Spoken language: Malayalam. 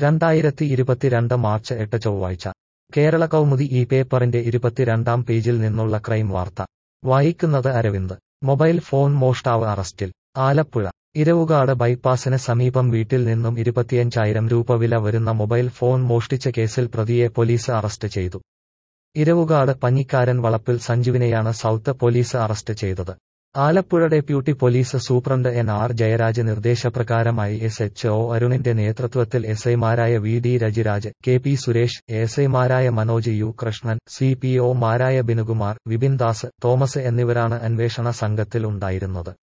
രണ്ടായിരത്തി ഇരുപത്തിരണ്ട് മാർച്ച് എട്ട് ചൊവ്വാഴ്ച കേരള കൗമുദി ഈ പേപ്പറിന്റെ ഇരുപത്തിരണ്ടാം പേജിൽ നിന്നുള്ള ക്രൈം വാർത്ത വായിക്കുന്നത് അരവിന്ദ് മൊബൈൽ ഫോൺ മോഷ്ടാവ് അറസ്റ്റിൽ ആലപ്പുഴ ഇരവുകാട് ബൈപ്പാസിന് സമീപം വീട്ടിൽ നിന്നും ഇരുപത്തിയഞ്ചായിരം രൂപ വില വരുന്ന മൊബൈൽ ഫോൺ മോഷ്ടിച്ച കേസിൽ പ്രതിയെ പോലീസ് അറസ്റ്റ് ചെയ്തു ഇരവുകാട് പഞ്ഞിക്കാരൻ വളപ്പിൽ സഞ്ജുവിനെയാണ് സൗത്ത് പോലീസ് അറസ്റ്റ് ചെയ്തത് Alappuzha deputy police superintendent N R Jayaraj നിർദ്ദേശപ്രകാരമായി എസ് എച്ച് ഒ അരുണിന്റെ നേതൃത്വത്തിൽ എസ് ഐമാരായ V D Rajiraj K P Suresh S ഐമാരായ Manoj U Krishnan C P ഒമാരായ ബിനുകുമാർ വിപിൻ ദാസ് തോമസ് എന്നിവരാണ് അന്വേഷണ സംഘത്തിൽ ഉണ്ടായിരുന്നത്